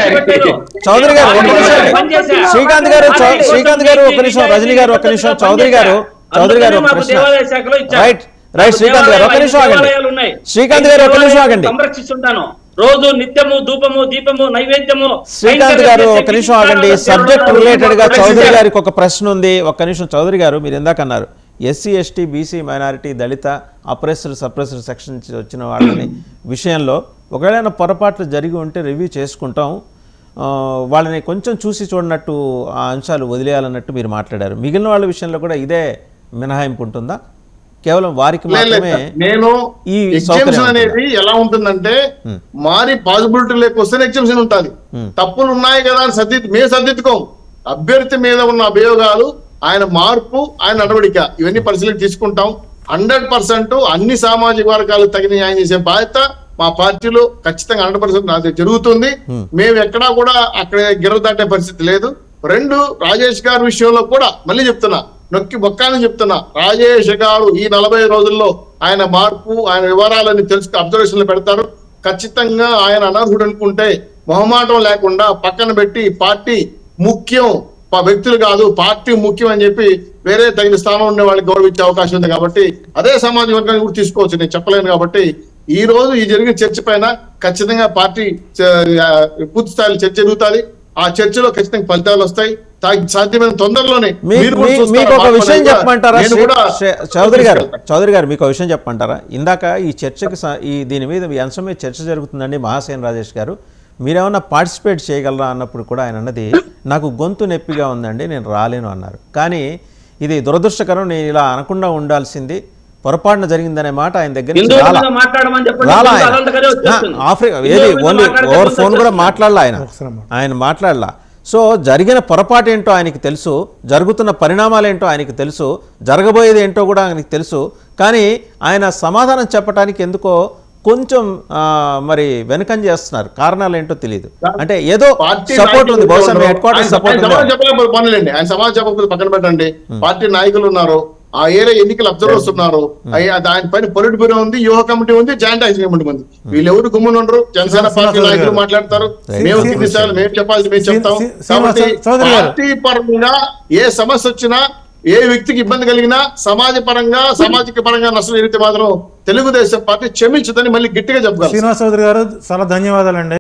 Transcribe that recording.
పెట్టారు. చౌదరి గారు ఒక నిమిషం పనిచేశా. శ్రీకాంత్ గారు చౌ- పార్టీ శ్రీకాంత్ గారు ఒక కోసం నిమిషం మీకు రజనీ గారు ఒక నిమిషం పనిచేశా. చౌదరి గారు చౌదరి గారు ఒక మాకు ప్రశ్న దేవాలయ శాఖలో ఇచ్చారు. రైట్ రైట్ మాకు శ్రీకాంత్ గారు ఒక దేవాలయాలు నిమిషం ఆగండి దేవాలయాలు ఉన్నాయి. శ్రీకాంత్ గారు ఒక నిమిషం దేవాలయాలు ఆగండి సంరక్షిస్తుంటాను రోజు నిత్యము ధూపము దీపము నైవేద్యము శ్రీకాంత్ గారు కైంకర్యం ఒక చేసే నిమిషం ఆగండి విధానాలు సబ్జెక్ట్ దేవుడు రిలేటెడ్ గా ప్రొటెక్ట్ చౌదరి చేశారు. గారికి ఒక ప్రశ్న ఉంది ఒక్క నిమిషం చౌదరి గారు మీరు ఇందాక అన్నారు ఎస్సీ ఎస్టీ బీసీ మైనారిటీ దళిత అప్రెస్డ్ సప్రెస్డ్ సెక్షన్ నుంచి వచ్చిన వాళ్ళని విషయంలో ఒకవేళ పొరపాట్లు జరిగి ఉంటే రివ్యూ చేసుకుంటాం ఆ, వాళ్ళని కొంచెం చూసి చూడనట్టు ఆ అంశాలు వదిలేయాలన్నట్టు మీరు మాట్లాడారు మిగిలిన వాళ్ళ విషయంలో కూడా ఇదే మినహాయింపు ఉంటుందా కేవలం వారికి లేదు, లేదు మాత్రమే సార్. నేను ఈ ఎగ్జామ్షన్ సౌకర్యం అనేది ఎలా ఉంటుందంటే మారి పాసిబిలిటీ లేకొస్తే ఎగ్జామ్షన్ ఉంటుంది తప్పులు ఉన్నాయి కదా అని సర్ది మేము సర్దిద్దుకోం అభ్యర్థి మీద ఉన్న అభియోగాలు ఆయన మార్పు ఆయన నడవడిక ఇవన్నీ పరిశీలన తీసుకుంటాం హండ్రెడ్ పర్సెంట్ అన్ని సామాజిక వర్గాలకు తగిన న్యాయం చేసే బాధ్యత మా పార్టీలో ఖచ్చితంగా హండ్రెడ్ పర్సెంట్ అది జరుగుతుంది మేము ఎక్కడా కూడా అక్కడ గిర్ర దాటే పరిస్థితి లేదు రెండు రాజేష్ గారి విషయంలో కూడా మళ్ళీ చెప్తున్నా నొక్కి బొక్కాని చెప్తున్నా రాజేష్ గారు ఈ నలభై రోజుల్లో ఆయన మార్పు ఆయన వివరాలని తెలుసు అబ్జర్వేషన్లు పెడతారు ఖచ్చితంగా ఆయన అనర్హుడు అనుకుంటే మొహమాటం లేకుండా పక్కన పెట్టి పార్టీ ముఖ్యం ప- వ్యక్తులు కాదు పార్టీ ముఖ్యం అని చెప్పి వేరే తగిన స్థానం ఉండే వాళ్ళకి గౌరవించే అవకాశం ఉంది కాబట్టి అదే సమాజ వర్గాన్ని కూడా తీసుకోవచ్చు నేను చెప్పలేను కాబట్టి ఈ రోజు ఈ జరిగిన చర్చ పైన ఖచ్చితంగా పార్టీ చ- ఆ, పూర్తి స్థాయిలో చర్చ జరుగుతుంది ఆ చర్చలో ఖచ్చితంగా ఫలితాలు వస్తాయి తా- సాధ్యమైన తొందరలోనే మీ- మీరు కూడా మీ- చూస్తారు. మీకు ఒక మార్పు విషయం అనేది కూడా చెప్పమంటారా నేను శ్రీ- కూడా శ్రీ- చౌదరి గారు చౌదరి గారు మీకు ఒక విషయం చెప్పమంటారా ఇందాక ఈ చర్చకి స- ఈ దీని మీద ఈ అంశం మీద చర్చ జరుగుతుందండి మహాసేన్ రాజేష్ గారు మీరేమన్నా పార్టిసిపేట్ చేయగలరా అన్నప్పుడు కూడా ఆయన అన్నది నాకు గొంతు నొప్పిగా ఉందండి నేను రాలేను అన్నారు కానీ ఇది దురదృష్టకరం నేను ఇలా అనకుండా ఉండాల్సింది పొరపాటున జరిగిందనే మాట ఆయన దగ్గర నుంచి హిందువుల రాలా మీద మాట్లాడమని చెప్పండి రాలా హిందువులు ఆయన అనంతగానే వచ్చేస్తుంది. ఆ, ఆఫ్రికా ఏది హిందువుల మీద ఓన్లీ మాట్లాడితే ఓవర్ ముందు ఫోన్ కూడా వచ్చేస్తుంది. మాట్లాడలా ఆయన ఆయన మాట్లాడలా సో జరిగిన పొరపాటు ఏంటో ఆయనకి తెలుసు జరుగుతున్న పరిణామాలు ఏంటో ఆయనకి తెలుసు జరగబోయేది ఏంటో కూడా ఆయనకి తెలుసు కానీ ఆయన సమాధానం చెప్పడానికి ఎందుకో కొంచెం ఆ, మరి వెనకం చేస్తున్నారు కారణాలు ఏంటో తెలియదు అంటే ఏదో పార్టీ సపోర్ట్ ఉంది నాయకులు బహుశా మీ ఉన్నారు. హెడ్ క్వార్టర్ ఆయన- సపోర్ట్ ఆయన ఉంది సమాధానం చెప్పలేకపోతే పనులేండి ఆయన సమాధానం చెప్పకపోతే పక్కన పెట్టండి పార్టీ నాయకులు ఉన్నారు ఆ ఏరియా ఎన్నికల అబ్జర్వర్స్ ఉన్నారు అయ్య- దాని పైన పొలిట్ బ్యూరో ఉంది యువ కమిటీ ఉంది జాయింట్ యాక్షన్ కమిటీ ఉంది వీళ్ళు ఎవరు గుమ్మని ఉండరు జనసేన పార్టీ శ్రీనివాసరావు నాయకులు గారు. మాట్లాడతారు శ్రీ- మేము శ్రీ- కింది స్థాయిలో మేము చెప్పాల్సి మేము శ్రీ- చెప్తాం శ్రీ- కాబట్టి శ్రీనివాస- చౌదరి గారు. పార్టీ పరంగా ఏ సమస్య వచ్చినా ఏ వ్యక్తికి ఇబ్బంది కలిగినా సమాజ పరంగా సామాజిక పరంగా నష్టం జరిగితే మాత్రం తెలుగుదేశం పార్టీ క్షమించదని మళ్ళీ గట్టిగా చెప్పగలరు శ్రీనివాస్ చౌదరి గారు చాలా ధన్యవాదాలండి